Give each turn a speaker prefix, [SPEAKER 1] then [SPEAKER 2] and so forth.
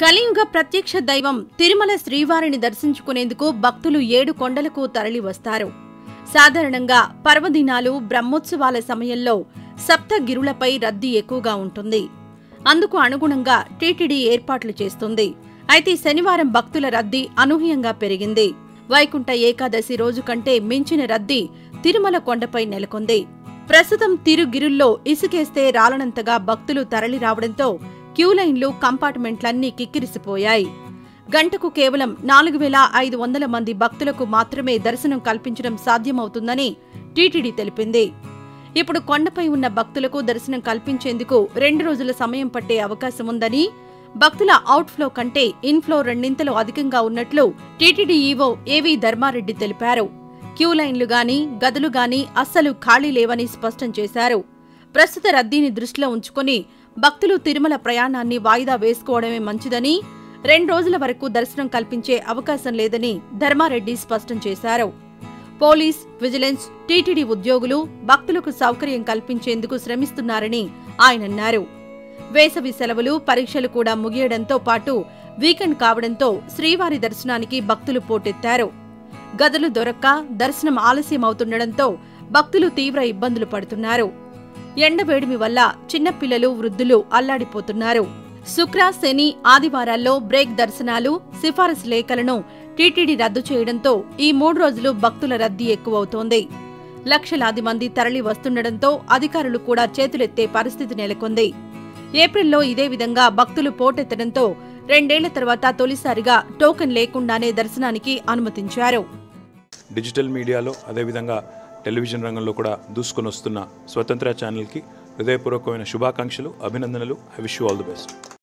[SPEAKER 1] కలియుగ ప్రత్యక్ష దైవం తిరుమల శ్రీవారిని దర్శించుకునేందుకు భక్తులు ఏడు కొండలకు తరలి వస్తారు సాధారణంగా పర్వదినాలు బ్రహ్మోత్సవాల సమయంలో సప్తగిరులపై రద్దీ ఎక్కువగా ఉంటుంది అందుకు అనుగుణంగా టీటీడీ ఏర్పాట్లు చేస్తుంది అయితే శనివారం భక్తుల రద్దీ అనూహ్యంగా పెరిగింది వైకుంఠ ఏకాదశి రోజు కంటే మించిన రద్దీ తిరుమల కొండపై నెలకొంది ప్రస్తుతం తిరుగిరుల్లో ఇసుకేస్తే రాలనంతగా భక్తులు తరలి రావడంతో క్యూలైన్లు కంపార్ట్మెంట్లన్నీ కిక్కిరిసిపోయాయి గంటకు కేవలం నాలుగు వేల ఐదు వందల మంది భక్తులకు మాత్రమే దర్శనం కల్పించడం సాధ్యమవుతుందని టీటీడీ తెలిపింది ఇప్పుడు కొండపై ఉన్న భక్తులకు దర్శనం కల్పించేందుకు రెండు రోజుల సమయం పట్టే అవకాశం ఉందని భక్తుల అవుట్ఫ్లో కంటే ఇన్ఫ్లో రెండింతలు అధికంగా ఉన్నట్లు టీటీడీ ఈవో ఏవీ ధర్మారెడ్డి తెలిపారు క్యూ లైన్లు గాని గదులు గాని అస్సలు ఖాళీ లేవని స్పష్టం చేశారు ప్రస్తుత రద్దీని దృష్టిలో ఉంచుకుని భక్తులు తిరుమల ప్రయాణాన్ని వాయిదా వేసుకోవడమే మంచిదని రెండు రోజుల వరకు దర్శనం కల్పించే అవకాశం లేదని ధర్మారెడ్డి స్పష్టం చేశారు పోలీస్ విజిలెన్స్ టీటీడీ ఉద్యోగులు భక్తులకు సౌకర్యం కల్పించేందుకు శ్రమిస్తున్నారని ఆయనన్నారు వేసవి సెలవులు పరీక్షలు కూడా ముగియడంతో పాటు వీకెండ్ కావడంతో శ్రీవారి దర్శనానికి భక్తులు పోటెత్తారు గదులు దొరక్క దర్శనం ఆలస్యమవుతుండటంతో భక్తులు తీవ్ర ఇబ్బందులు పడుతున్నారు ఎండవేడిమి వల్ల చిన్నపిల్లలు వృద్ధులు అల్లాడిపోతున్నారు శుక్ర శని ఆదివారాల్లో బ్రేక్ దర్శనాలు సిఫారసు లేఖలను టీటీడీ రద్దు చేయడంతో ఈ మూడు రోజులు భక్తుల రద్దీ ఎక్కువవుతోంది లక్షలాది మంది తరలి వస్తుండటంతో అధికారులు కూడా చేతులెత్తే పరిస్థితి నెలకొంది ఏప్రిల్లో ఇదే విధంగా భక్తులు పోటెత్తడంతో రెండేళ్ల తర్వాత తొలిసారిగా టోకెన్ లేకుండానే దర్శనానికి అనుమతించారు
[SPEAKER 2] డిజిటల్ మీడియాలో అదేవిధంగా టెలివిజన్ రంగంలో కూడా దూసుకొని వస్తున్న స్వతంత్ర ఛానల్కి హృదయపూర్వకమైన శుభాకాంక్షలు అభినందనలు I wish you all the best